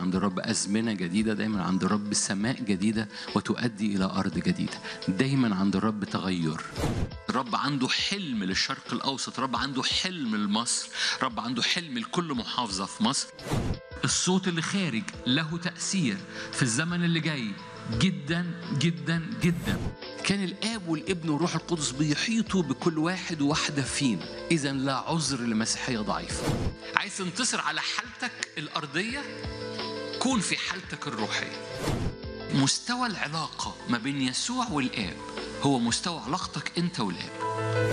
عند الرب أزمنة جديدة دايما عند الرب سماء جديدة وتؤدي إلى أرض جديدة دايما عند الرب تغير الرب عنده حلم للشرق الأوسط الرب عنده حلم لمصر الرب عنده حلم لكل محافظة في مصر الصوت اللي خارج له تأثير في الزمن اللي جاي جدا جدا جدا كان الاب والابن والروح القدس بيحيطوا بكل واحد وواحده فينا اذا لا عذر لمسيحيه ضعيفه عايز تنتصر على حالتك الارضيه كون في حالتك الروحيه مستوى العلاقه ما بين يسوع والاب هو مستوى علاقتك انت والاب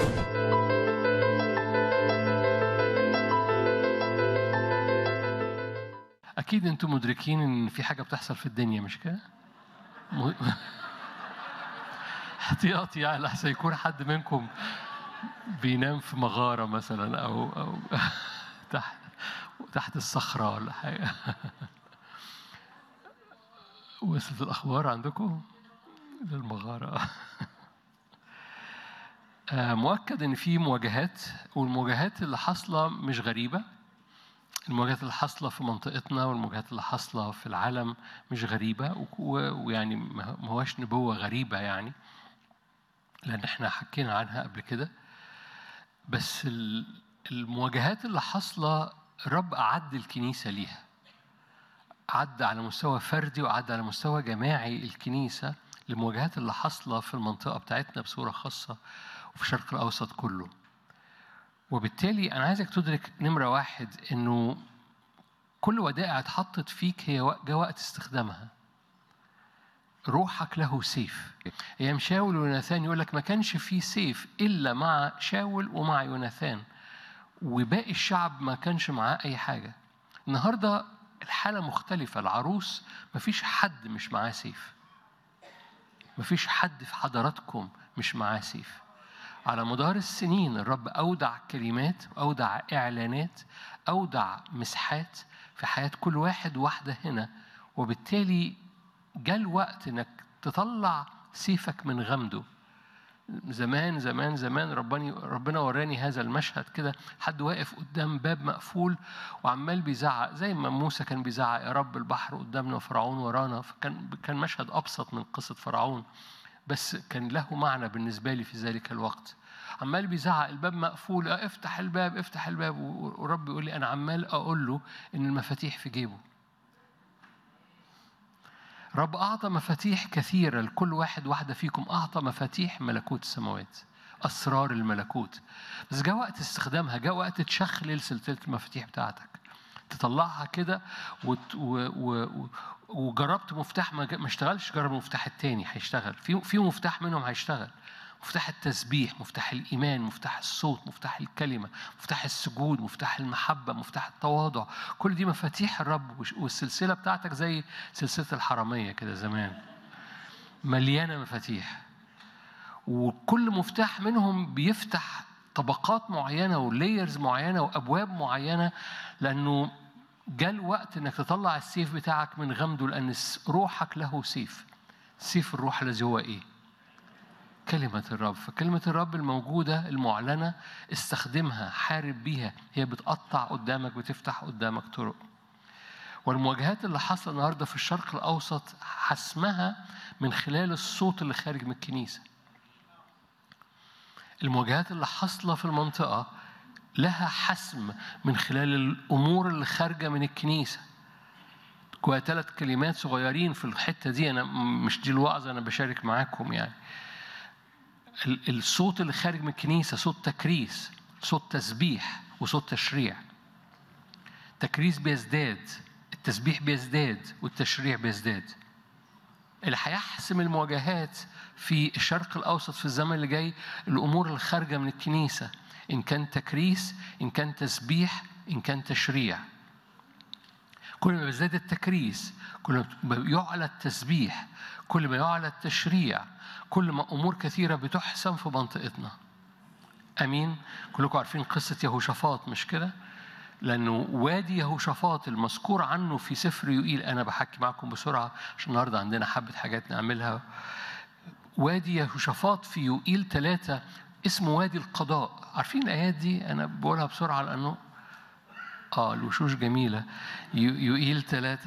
أكيد أنتم مدركين إن في حاجة بتحصل في الدنيا مش كده؟ م- احتياطي يعني لحسن يكون حد منكم بينام في مغارة مثلا أو أو تحت تحت الصخرة ولا حاجة وصلت الأخبار عندكم للمغارة آه، مؤكد إن في مواجهات والمواجهات اللي حاصلة مش غريبة المواجهات اللي حاصلة في منطقتنا والمواجهات اللي حاصلة في العالم مش غريبة و- و- ويعني ما ما هواش نبوة غريبة يعني لأن احنا حكينا عنها قبل كده بس ال- المواجهات اللي حاصلة الرب أعد الكنيسة ليها عد على مستوى فردي وعد على مستوى جماعي الكنيسة للمواجهات اللي حاصلة في المنطقة بتاعتنا بصورة خاصة وفي الشرق الأوسط كله وبالتالي أنا عايزك تدرك نمرة واحد إنه كل ودائع اتحطت فيك هي وق- جاء وقت استخدامها روحك له سيف ايام شاول ويوناثان يقول لك ما كانش في سيف الا مع شاول ومع يوناثان وباقي الشعب ما كانش معاه اي حاجه النهارده الحاله مختلفه العروس ما فيش حد مش معاه سيف ما فيش حد في حضراتكم مش معاه سيف على مدار السنين الرب أودع كلمات أودع إعلانات أودع مسحات في حياة كل واحد واحدة هنا وبالتالي جاء الوقت إنك تطلع سيفك من غمده زمان زمان زمان ربنا ربنا وراني هذا المشهد كده حد واقف قدام باب مقفول وعمال بيزعق زي ما موسى كان بيزعق يا رب البحر قدامنا وفرعون ورانا فكان كان مشهد ابسط من قصه فرعون بس كان له معنى بالنسبه لي في ذلك الوقت عمال بيزعق الباب مقفول اه افتح الباب افتح الباب ورب يقول لي انا عمال اقول له ان المفاتيح في جيبه رب أعطى مفاتيح كثيرة لكل واحد واحدة فيكم أعطى مفاتيح ملكوت السماوات أسرار الملكوت بس جاء وقت استخدامها جاء وقت تشخلل سلسلة المفاتيح بتاعتك تطلعها كده وت... و... و... و... وجربت مفتاح ما, ج... ما اشتغلش جرب المفتاح التاني هيشتغل في في مفتاح منهم هيشتغل مفتاح التسبيح مفتاح الإيمان مفتاح الصوت مفتاح الكلمة مفتاح السجود مفتاح المحبة مفتاح التواضع كل دي مفاتيح الرب وش- والسلسلة بتاعتك زي سلسلة الحرامية كده زمان مليانة مفاتيح وكل مفتاح منهم بيفتح طبقات معينة ولايرز معينة وأبواب معينة لأنه جاء الوقت إنك تطلع السيف بتاعك من غمده لأن الس- روحك له سيف سيف الروح الذي هو إيه؟ كلمة الرب فكلمة الرب الموجودة المعلنة استخدمها حارب بيها هي بتقطع قدامك بتفتح قدامك طرق والمواجهات اللي حصل النهارده في الشرق الأوسط حسمها من خلال الصوت اللي خارج من الكنيسة المواجهات اللي حاصلة في المنطقة لها حسم من خلال الأمور اللي خارجة من الكنيسة جوا ثلاث كلمات صغيرين في الحتة دي أنا مش دي الوعظة أنا بشارك معاكم يعني ال- الصوت اللي خارج من الكنيسة صوت تكريس صوت تسبيح وصوت تشريع تكريس بيزداد التسبيح بيزداد والتشريع بيزداد اللي هيحسم المواجهات في الشرق الأوسط في الزمن اللي جاي الأمور اللي خارجة من الكنيسة إن كان تكريس إن كان تسبيح إن كان تشريع كل ما بيزداد التكريس كل ما يعلى التسبيح كل ما يعلى التشريع كل ما أمور كثيرة بتحسم في منطقتنا أمين كلكم عارفين قصة يهوشافاط مش كده لأنه وادي يهوشافاط المذكور عنه في سفر يوئيل أنا بحكي معكم بسرعة عشان النهاردة عندنا حبة حاجات نعملها وادي يهوشافاط في يوئيل ثلاثة اسمه وادي القضاء عارفين الآيات دي أنا بقولها بسرعة لأنه آه الوشوش جميلة يو- يوئيل ثلاثة